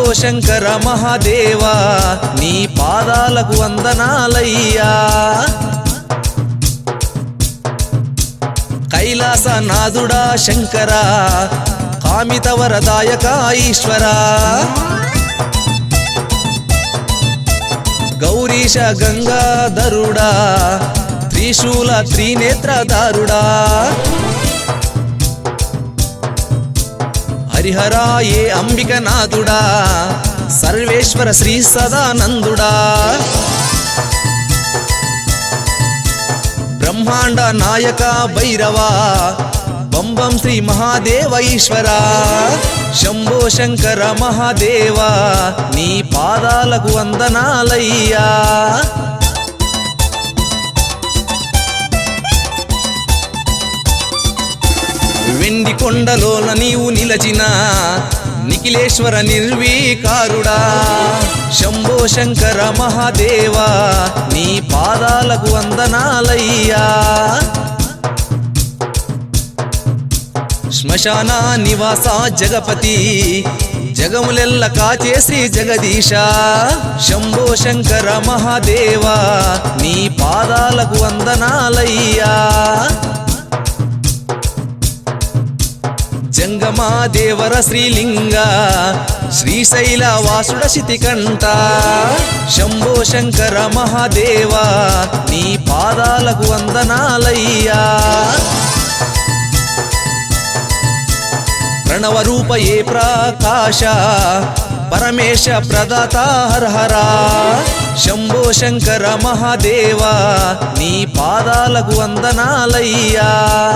శంకర మహాదేవా నీ పాదాలకు వందనాలయ్యా కైలాసనాథుడా శంకర కామిత వరదాయక ఈశ్వరా గౌరీశ గంగాధరుడా త్రిశూల త్రినేత్రదారుడా హరిహరా ఏ అంబికనాథుడా సర్వేశ్వర శ్రీ సదానందుడా బ్రహ్మాండ నాయక భైరవా బంబం శ్రీ మహాదేవ ఈశ్వరా శంభో శంకర మహాదేవా నీ పాదాలకు వందనాలయ్యా వెండి కొండలోన నీవు నిలచిన నిఖిలేశ్వర నిర్వీకారుడా శంభో శంకర మహాదేవా నీ పాదాలకు వందనాలయ్యా శ్మశాన నివాస జగపతి జగములెల్ల కాచే శ్రీ జగదీశ శంభో శంకర మహాదేవా నీ పాదాలకు వందనాలయ్యా జంగమా దేవర శ్రీలింగ శ్రీశైల వాసుడ శితికంఠ శంభో శంకర మహాదేవా నీ పాదాలకు వందనాలయ్యా ప్రణవ రూప ఏ ప్రకాశ పరమేశ ప్రదాత హరహరా శంభో శంకర మహాదేవా నీ పాదాలకు వందనాలయ్యా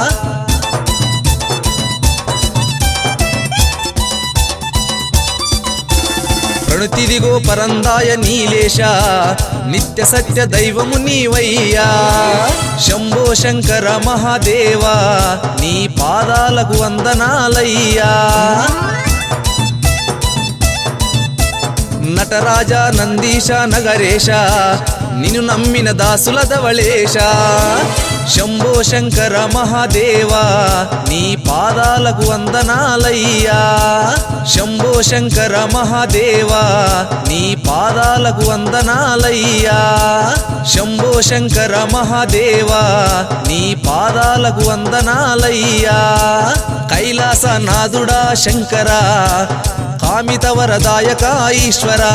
ప్రణుతిదిగో పరందాయ నీలేశ నిత్య సత్య దైవము నీవయ్యా శంభో శంకర మహాదేవా నీ పాదాలకు వందనాలయ్యా నటరాజ నందీశ నగరేశ నిన్ను నమ్మిన దాసుల ధవళేశ శంభో శంకర మహాదేవా నీ పాదాలకు వందనాలయ్యా శంభో శంకర మహాదేవా నీ పాదాలకు వందనాలయ్యా శంభో శంకర మహాదేవా నీ పాదాలకు వందనాలయ్యా కైలాసనాథుడా శంకర కామిత వరదాయక ఈశ్వరా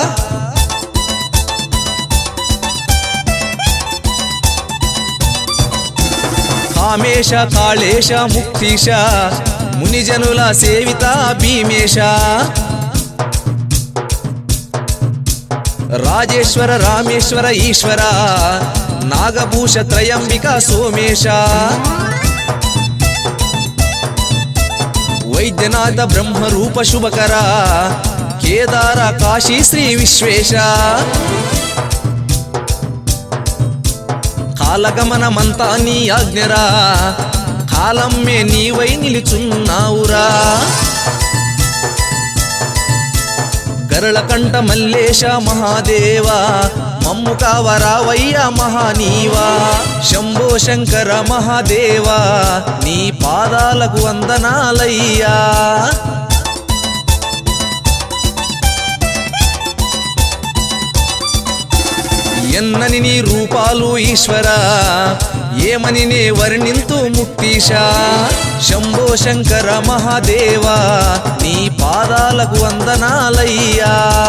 కామేశ కాళేశ ముక్తీశ మునిజనుల సేవిత భీమేశ రాజేశ్వర రామేశ్వర ఈశ్వర నాగభూష త్రయంబిక సోమేశ వైద్యనాథ బ్రహ్మరూప శుభకర కేదార కాశీ శ్రీ విశ్వేశ కాలగమనమంతా నీ ఆజ్ఞరా కాలమ్మే నీవై నిలుచున్నావురా గరళ కంఠ మల్లేశ మహాదేవా మమ్ము కావరావయ్య మహానీవా శంభో శంకర మహాదేవా నీ పాదాలకు వందనాలయ్యా ఎన్నని నీ రూపాలు ఈశ్వర ఏమని నే వర్ణింతు ముక్తీశ శంభో శంకర మహాదేవా నీ పాదాలకు వందనాలయ్యా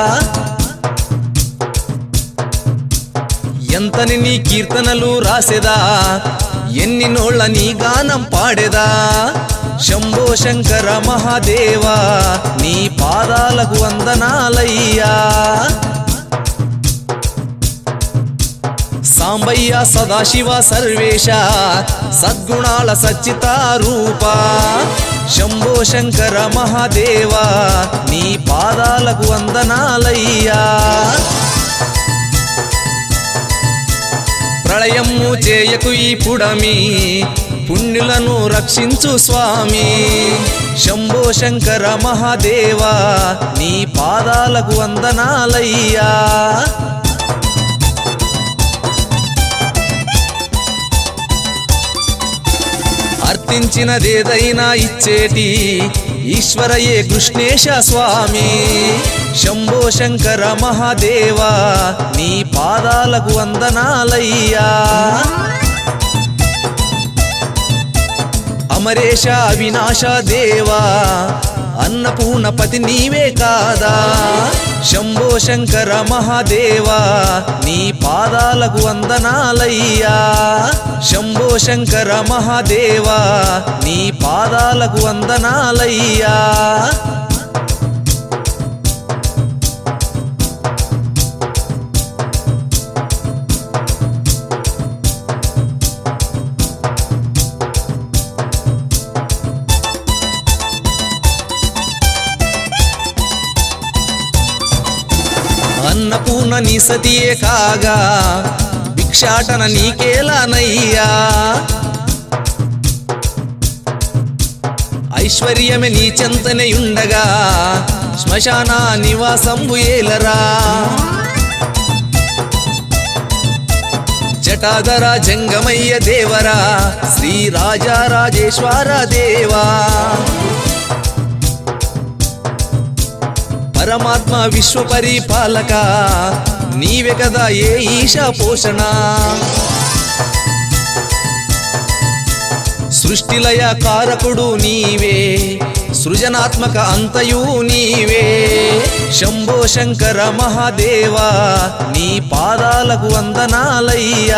ఎంతని నీ కీర్తనలు రాసెదా ఎన్ని నోళ్ళ నీ గానం పాడెదా శంభో శంకర మహాదేవా నీ పాదాలకు వందనాలయ్యా సాంబయ్య సదాశివ సర్వేశ సద్గుణాల సచ్చిత రూప శంభో శంకర మహాదేవా నీ పాదాలకు వందనాలయ్యా ప్రళయము చేయకు ఈ పుడమి పుణ్యులను రక్షించు స్వామి శంభో శంకర మహాదేవా నీ పాదాలకు వందనాలయ్యా అర్థించినదేదైనా ఇచ్చేటి ఈశ్వరయే కృష్ణేశ స్వామి శంభో శంకర మహాదేవా నీ పాదాలకు వందనాలయ్యా అమరేశ అవినాశ దేవా అన్నపూర్ణపతి నీవే కాదా శంభో శంకర మహాదేవా నీ పాదాలకు వందనాలయ్యా శంభో శంకర మహాదేవా నీ పాదాలకు వందనాలయ్యా అన్నపూర్ణ నీ సతియే కాగా భిక్షాటన నీకేలానయ్యా ఐశ్వర్యమే నీ చెంతనే ఉండగా శ్మశాన నివాసంబు ఏలరా జటాధర జంగమయ్య దేవరా శ్రీ రాజారాజేశ్వర దేవా పరమాత్మ విశ్వ పరిపాలక నీవే కదా ఏ ఈశా పోషణ సృష్టిలయ కారకుడు నీవే సృజనాత్మక అంతయు నీవే శంభో శంకర మహాదేవా నీ పాదాలకు వందనాలయ్యా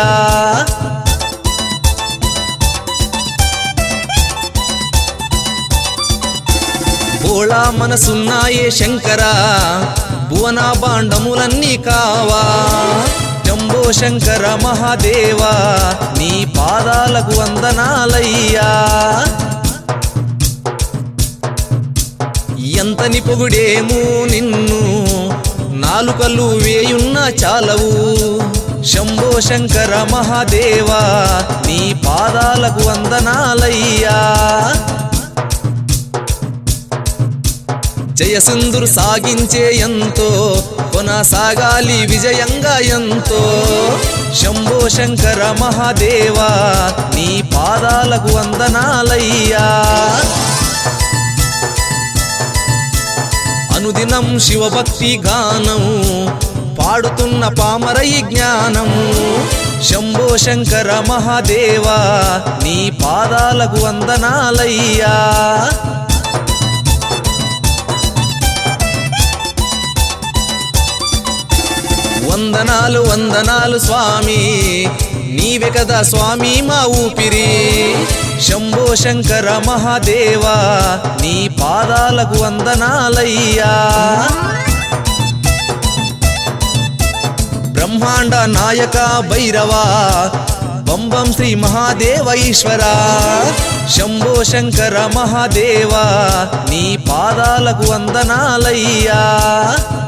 బోళా మనసున్నాయే శంకర భువన బాండములన్నీ కావా జంబో శంకర మహాదేవా నీ పాదాలకు వందనాలయ్యా ఎంతని పొగుడేమో నిన్ను నాలుకలు వేయున్న చాలవు శంభో శంకర మహాదేవా నీ పాదాలకు వందనాలయ్యా జయసింధురు సాగించే ఎంతో కొనసాగాలి విజయంగా ఎంతో శంభో శంకర మహాదేవా నీ పాదాలకు వందనాలయ్యా అనుదినం శివభక్తి గానం పాడుతున్న పామరై జ్ఞానం శంభో శంకర మహాదేవా నీ పాదాలకు వందనాలయ్యా వందనాలు వందనాలు స్వామి నీవే కదా స్వామి మా ఊపిరి శంభో శంకర మహాదేవా నీ పాదాలకు వందనాలయ్యా బ్రహ్మాండ నాయక భైరవా బంబం శ్రీ మహాదేవ ఈశ్వర శంభో శంకర మహాదేవా నీ పాదాలకు వందనాలయ్యా